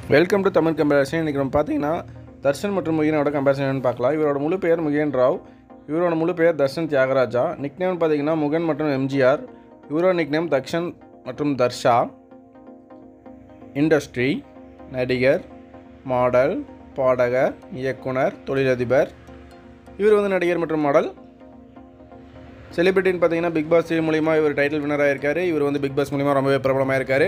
welcome to Tamil comparison இன்றைக்கி நம்ம பார்த்தீங்கன்னா தர்ஷன் மற்றும் முகினோட கம்பேரிசன் பார்க்கலாம் இவரோட முழு பெயர் முகின் ராவ் இவரோட முழு பெயர் தர்ஷன் தியாகராஜா நிக்நேம் பார்த்தீங்கன்னா முகன் மற்றும் எம்ஜிஆர் இவரோட நிக்நேம் தக்ஷன் மற்றும் தர்ஷா இண்டஸ்ட்ரி நடிகர் மாடல் பாடகர் இயக்குனர் தொழிலதிபர் இவர் வந்து நடிகர் மற்றும் மாடல் செலிபிரிட்டின்னு பார்த்தீங்கன்னா பிக் பாஸ் மூலிமா இவர் டைட்டில் வினராக இருக்கார் இவர் வந்து பிக் பாஸ் மூலிமா ரொம்பவே பிரபலமாக இருக்கார்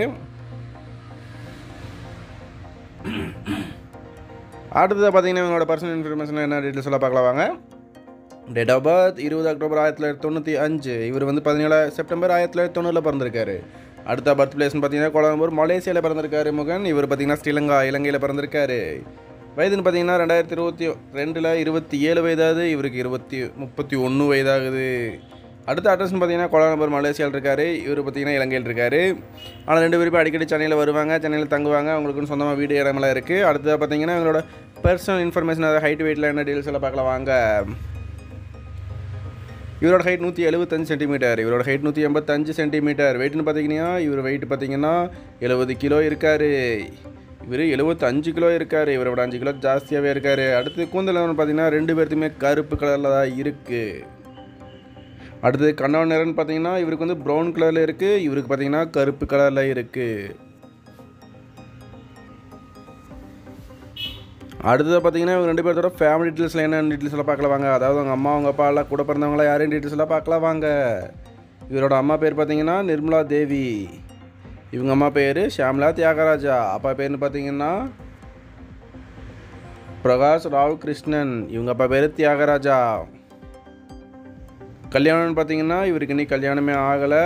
அடுத்ததாக பார்த்தீங்கன்னா இவங்களோட பர்சனல் இன்ஃபர்மேஷன் என்ன டீட்டெயில்ஸ் எல்லாம் பார்க்கலாம் வாங்க டேட் ஆஃப் பர்த் இருபது அக்டோபர் ஆயிரத்தி தொள்ளாயிரத்தி தொண்ணூற்றி அஞ்சு இவர் வந்து பதினேழு செப்டம்பர் ஆயிரத்தி தொள்ளாயிரத்தி தொண்ணூறில் பிறந்திருக்காரு அடுத்த பர்த் பிளேஸ்னு பார்த்தீங்கன்னா கோலாலம்பூர் மலேசியாவில் பிறந்திருக்காரு முகன் இவர் பார்த்தீங்கன்னா ஸ்ரீலங்கா இலங்கையில் பிறந்திருக்காரு வயதுன்னு பார்த்தீங்கன்னா ரெண்டாயிரத்தி இருபத்தி ரெண்டில் இருபத்தி ஏழு வயதாகுது இவருக்கு இருபத்தி முப்பத்தி ஒன்று வயதாகுது அடுத்த அட்ரஸ்னு பார்த்தீங்கன்னா கோலாலம்பூர் மலேசியாவில் இருக்கார் இவர் பார்த்தீங்கன்னா இலங்கையில் இருக்கார் ஆனால் ரெண்டு பேரும் அடிக்கடி சென்னையில் வருவாங்க சென்னையில் தங்குவாங்க அவங்களுக்குன்னு சொந்தமாக வீடு இடமெல்லாம் இருக்குது அடுத்தது பார்த்தீங்கன்னா இவங்களோட பர்சனல் இன்ஃபர்மேஷன் அதாவது ஹைட் வெயிட்டில் என்ன டீல்ஸ் எல்லாம் பார்க்கலாம் வாங்க இவரோட ஹைட் நூற்றி எழுபத்தஞ்சு சென்டிமீட்டர் இவரோட ஹைட் நூற்றி எண்பத்தஞ்சு சென்டிமீட்டர் வெயிட்னு பார்த்தீங்கன்னா இவர் வெயிட் பார்த்தீங்கன்னா எழுபது கிலோ இருக்கார் இவர் எழுபத்தஞ்சு கிலோ இருக்கார் இவரோட அஞ்சு கிலோ ஜாஸ்தியாகவே இருக்கார் அடுத்து கூந்தல் பார்த்தீங்கன்னா ரெண்டு பேர்த்துமே கருப்பு கலரில் தான் இருக்குது அடுத்தது கண்ணாடி நிறம்னு பார்த்தீங்கன்னா இவருக்கு வந்து ப்ரௌன் கலரில் இருக்குது இவருக்கு பார்த்தீங்கன்னா கருப்பு கலரில் இருக்குது அடுத்தது பார்த்தீங்கன்னா இவங்க ரெண்டு பேர்த்தோட ஃபேமிலி டீட்டெயில்ஸில் என்ன டீட்டெயில்ஸ் எல்லாம் பார்க்கலாம் வாங்க அதாவது அவங்க அம்மா அவங்க அப்பா எல்லாம் கூட பிறந்தவங்களா யாரையும் டீட்டெயில்ஸ் எல்லாம் பார்க்கலாம் வாங்க இவரோட அம்மா பேர் பார்த்தீங்கன்னா நிர்மலா தேவி இவங்க அம்மா பேர் ஷியாம்லா தியாகராஜா அப்பா பேர்னு பார்த்தீங்கன்னா பிரகாஷ் ராவ் கிருஷ்ணன் இவங்க அப்பா பேர் தியாகராஜா கல்யாணம்னு பார்த்தீங்கன்னா இவருக்கு இன்னைக்கு கல்யாணமே ஆகலை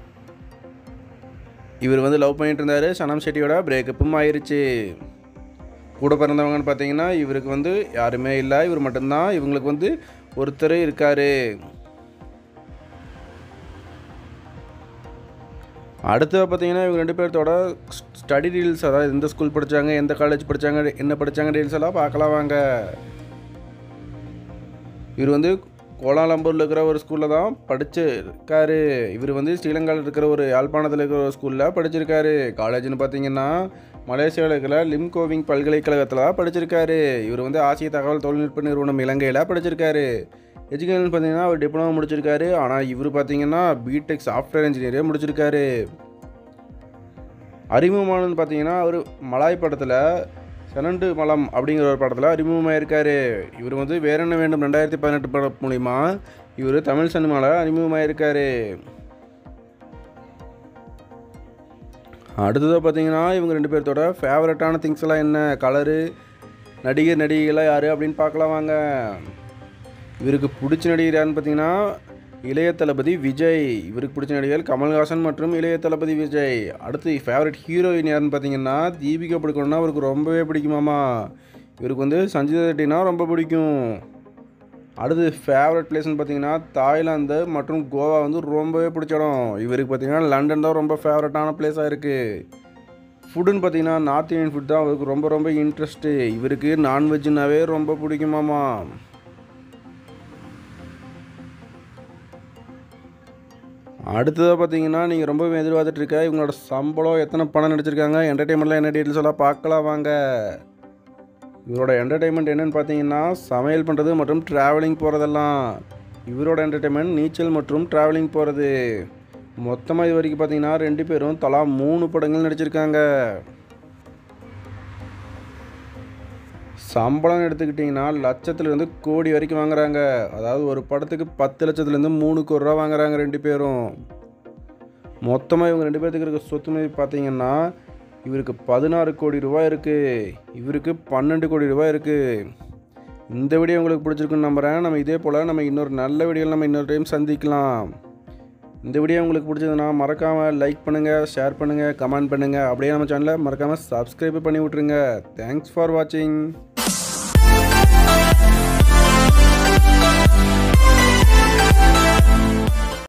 இவர் வந்து லவ் பண்ணிட்டு இருந்தார் சனம் ஷெட்டியோட பிரேக்கப்பும் ஆயிருச்சு கூட பிறந்தவங்கன்னு பார்த்தீங்கன்னா இவருக்கு வந்து யாருமே இல்லை இவர் மட்டும்தான் இவங்களுக்கு வந்து ஒருத்தர் இருக்கார் அடுத்து பார்த்தீங்கன்னா இவங்க ரெண்டு பேர்த்தோட ஸ்டடி டீல்ஸ் அதாவது எந்த ஸ்கூல் படித்தாங்க எந்த காலேஜ் படித்தாங்க என்ன படித்தாங்க டீல்ஸ் எல்லாம் பார்க்கலாம் வாங்க இவர் வந்து கோலாலம்பூரில் இருக்கிற ஒரு ஸ்கூலில் தான் படிச்சிருக்காரு இவர் வந்து ஸ்ரீலங்காவில் இருக்கிற ஒரு யாழ்ப்பாணத்தில் இருக்கிற ஒரு ஸ்கூலில் படிச்சிருக்காரு காலேஜ்னு பார்த்தீங்கன்னா மலேசியாவில் இருக்கிற லிம்கோவிங் பல்கலைக்கழகத்தில் தான் படிச்சிருக்காரு இவர் வந்து ஆசிய தகவல் தொழில்நுட்ப நிறுவனம் இலங்கையில் படிச்சிருக்காரு எஜுகேஷன் பார்த்தீங்கன்னா அவர் டிப்ளமோ முடிச்சிருக்காரு ஆனால் இவர் பார்த்தீங்கன்னா பிடெக் சாஃப்ட்வேர் இன்ஜினியரே முடிச்சிருக்காரு அறிமுகமானது பார்த்தீங்கன்னா அவர் மலாய் படத்தில் செனண்டு மலம் அப்படிங்கிற ஒரு படத்தில் அறிமுகமாக இருக்கார் இவர் வந்து வேற என்ன வேண்டும் ரெண்டாயிரத்தி பதினெட்டு படம் மூலிமா இவர் தமிழ் சினிமாவில் அறிமுகமாக இருக்கார் அடுத்ததாக பார்த்தீங்கன்னா இவங்க ரெண்டு பேர்த்தோட ஃபேவரட்டான திங்ஸ் எல்லாம் என்ன கலரு நடிகர் நடிகைகளாக யார் அப்படின்னு பார்க்கலாம் வாங்க இவருக்கு பிடிச்ச நடிகர் யாருன்னு பார்த்தீங்கன்னா இளைய தளபதி விஜய் இவருக்கு பிடிச்ச நடிகர் கமல்ஹாசன் மற்றும் இளைய தளபதி விஜய் அடுத்து ஃபேவரட் ஹீரோயின் யாருன்னு பார்த்தீங்கன்னா தீபிகா பிடிக்கணும்னா அவருக்கு ரொம்பவே பிடிக்குமாமா இவருக்கு வந்து சஞ்சிதா ரெட்டினா ரொம்ப பிடிக்கும் அடுத்து ஃபேவரட் பிளேஸ்னு பார்த்தீங்கன்னா தாய்லாந்து மற்றும் கோவா வந்து ரொம்பவே பிடிச்ச இடம் இவருக்கு பார்த்தீங்கன்னா லண்டன் தான் ரொம்ப ஃபேவரட்டான பிளேஸாக இருக்குது ஃபுட்டுன்னு பார்த்தீங்கன்னா நார்த் இந்தியன் ஃபுட் தான் அவருக்கு ரொம்ப ரொம்ப இன்ட்ரெஸ்ட்டு இவருக்கு நான்வெஜ்னாவே ரொம்ப பிடிக்குமாமா அடுத்ததாக பார்த்தீங்கன்னா நீங்கள் ரொம்பவே எதிர்பார்த்துட்டு இருக்க இவங்களோட சம்பளம் எத்தனை பணம் நடிச்சிருக்காங்க என்டர்டெயின்மெண்ட்டில் என்ன டீட்டெயில்ஸ் எல்லாம் பார்க்கலாம் வாங்க இவரோட என்டர்டெயின்மெண்ட் என்னென்னு பார்த்தீங்கன்னா சமையல் பண்ணுறது மற்றும் ட்ராவலிங் போகிறதெல்லாம் இவரோட என்டர்டெயின்மெண்ட் நீச்சல் மற்றும் ட்ராவலிங் போகிறது மொத்தமாக இது வரைக்கும் பார்த்தீங்கன்னா ரெண்டு பேரும் தலா மூணு படங்கள் நடிச்சிருக்காங்க சம்பளம் எடுத்துக்கிட்டிங்கன்னா லட்சத்துலேருந்து கோடி வரைக்கும் வாங்குறாங்க அதாவது ஒரு படத்துக்கு பத்து லட்சத்துலேருந்து மூணு கோடி ரூபா வாங்குறாங்க ரெண்டு பேரும் மொத்தமாக இவங்க ரெண்டு பேர்த்துக்கு இருக்க சொத்து மதிப்பு பார்த்தீங்கன்னா இவருக்கு பதினாறு கோடி ரூபாய் இருக்குது இவருக்கு பன்னெண்டு கோடி ரூபாய் இருக்குது இந்த வீடியோ உங்களுக்கு பிடிச்சிருக்குன்னு நம்புகிறேன் நம்ம இதே போல் நம்ம இன்னொரு நல்ல வீடியோவில் நம்ம இன்னொரு டைம் சந்திக்கலாம் இந்த வீடியோ உங்களுக்கு பிடிச்சதுன்னா மறக்காமல் லைக் பண்ணுங்கள் ஷேர் பண்ணுங்கள் கமெண்ட் பண்ணுங்கள் அப்படியே நம்ம சேனலை மறக்காமல் சப்ஸ்கிரைப் பண்ணி விட்ருங்க தேங்க்ஸ் ஃபார் வாட்சிங்